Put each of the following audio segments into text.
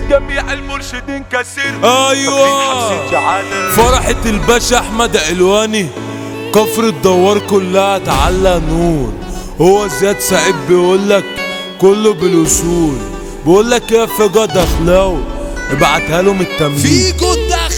جميع المرشدين كسر ايوه فرحة الباشا احمد علواني كفر الدوار كلها تعلى نور هو زياد سعيد بيقولك كله بالوصول بيقولك يا فجا دخلاوي ابعتها لهم التمرين فيجو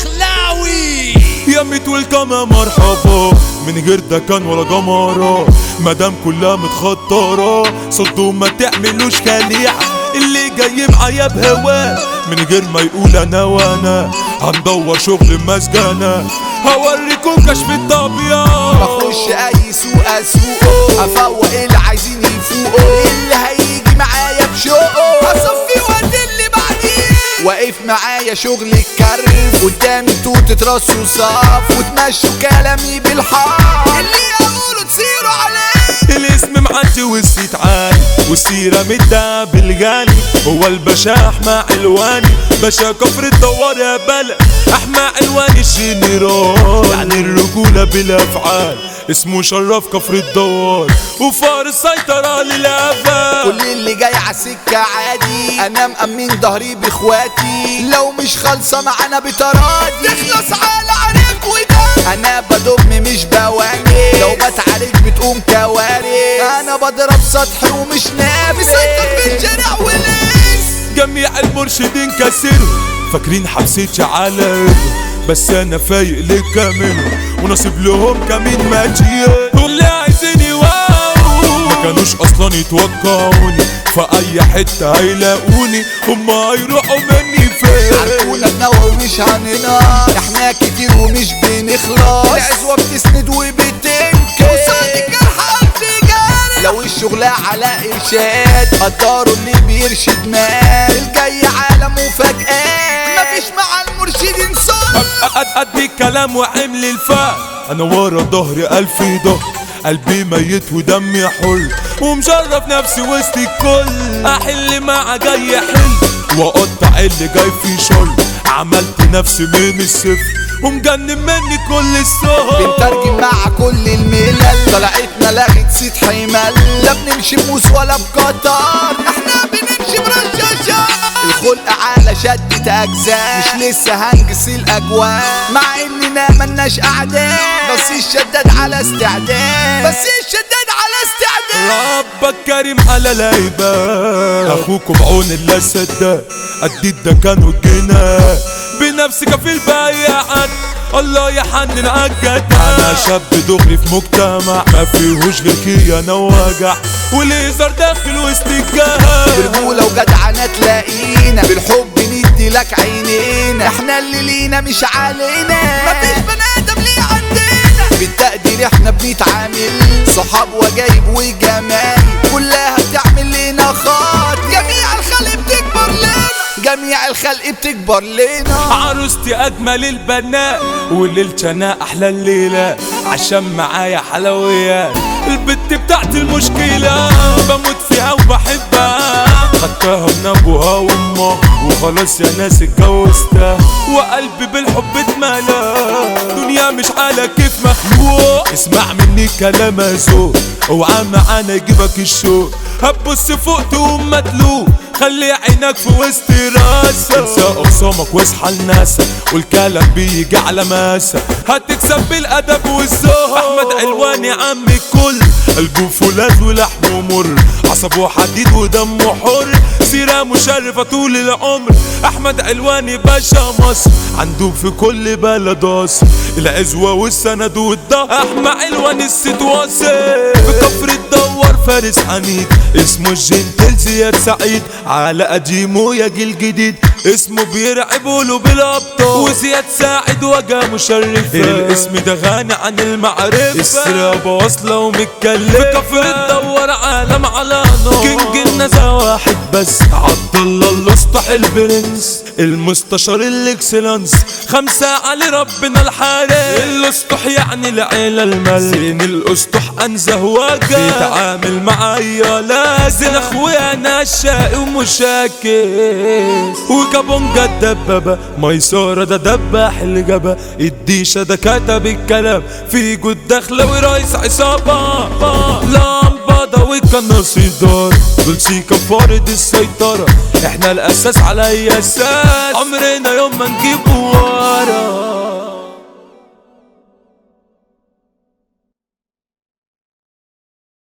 الدخلاوي يا ميت ويلكم يا مرحبا من غير ده كان ولا جمرة مدام كلها متخطرة صدوا ما تعملوش خليعة اللي جاي معايا بهواه من غير ما يقول انا وانا هندور شغل مسجنة هوريكم كشف الطبيعة بخش اي سوق اسوقه افوق اللي عايزين يفوقوا اللي هيجي معايا بشوقه هصفي وقت اللي بعديه واقف معايا شغل الكرف قدامي توتة راس وصاف وتمشوا كلامي بالحرف اللي يقولوا تسيروا عليه الاسم معدي والسيت عالي والسيرة مدة بالغالي هو الباشا احمى علواني باشا كفر الدوار يا بلا احمى علواني الجنرال يعني الرجولة بالافعال اسمه شرف كفر الدوار وفار السيطرة للافعال كل اللي جاي عالسكة عادي انا مأمن ظهري باخواتي لو مش خالصة معانا بتراضي تخلص على عليك وده انا بدم مش بواني لو بتعارك بتقوم كوارث انا بضرب سطح ومش نافس مسيطر في الشارع وليس جميع المرشدين كسروا فاكرين حبستي على بس انا فايق للكامل ونصيب لهم كمين ماتشية واللي عايزين يواو ما كانوش اصلا يتوقعوني في اي حتة هيلاقوني هما هيروحوا مني فين عارفونا بنوى ومش هننام احنا كتير ومش بنخلص العزوة بتسند وبتنكر وصوت الجرح انفجار لو الشغل على ارشاد قدروا اللي بيرشد مال الجاي عالم وفجأة مفيش مع المرشدين صوت أد- ادي كلام وعمل الفعل انا ورا ظهري الف ضهر قلبي ميت ودمي حر ومشرف نفسي وسط الكل احل مع جاي حل واقطع اللي جاي في شر عملت نفسي من الصفر ومجنن مني كل السهر بنترجم مع كل الملل طلعتنا لغت سيد حمل لا بنمشي بموس ولا بقطر احنا بنمشي برشاشة الخلق على شدة اجزاء مش لسه هنجس الاجواء مع اننا ملناش اعداء بس الشداد على استعداد بس الشداد على استعداد ربك كريم على العباد اخوكم عون الله سداد اديت ده كانوا الجنان بنفسك في البيعات الله يحنن عالجد انا شاب دغري في مجتمع ما فيهوش غير كيانة ووجع والهزار داخل وسط الجهل برجولة وجدعنة تلاقينا بالحب ندي لك عينينا احنا اللي لينا مش علينا مفيش بني ادم ليه عندنا بالتقدير احنا بنتعامل صحاب وجايب وجمال كلها بتعمل لنا خاط جميع الخلق بتكبر لنا جميع الخلق بتكبر لنا عروستي اجمل البنات وليلتنا احلى الليله عشان معايا حلويات البت بتاعت المشكله بموت فيها وبحبها خدتها من ابوها وامها وخلاص يا ناس اتجوزتها وقلبي بالحب اتملى دنيا مش على كيف مخلوق اسمع مني كلام ذوق اوعى معانا يجيبك الشوق هتبص فوق تقوم مدلوق خلي عينك في وسط راسك انسى اقسامك واصحى لناسك والكلام بيجي على ماسك هتكسب بالادب والذوق احمد علواني عم الكل قلبه فولاذ ولحمه مر عصبه حديد ودمه حر سيرة مشرفة طول العمر احمد علواني باشا مصر عنده في كل بلد اصل العزوة والسند والضهر احمد علواني الست واصل في كفر الدوار فارس عنيد اسمه الجنتل زياد سعيد على قديمه يا جيل جديد اسمه بيرعب قلوب الابطال وزياد ساعد وجه مشرف الاسم ده غني عن المعرفة السرابة واصلة ومتكلفة في كفر الدوار عالم على نار كينج النزا واحد بس عبد الله الاسطح البرنس المستشار الاكسلانس خمسة علي ربنا الحارس الاسطح يعني العيلة الملك الاسطح انزه وجه بيتعامل معايا لازم اخويا انا شقي ومشاكس وكابونجا الدبابة ميسورة ده دباح الجبا الديشة ده كتب الكلام في جود داخلة ورئيس عصابة لمبة القادة والقناص دار دول سيكا فارض السيطرة احنا الاساس على اي اساس عمرنا يوم ما نجيب ورا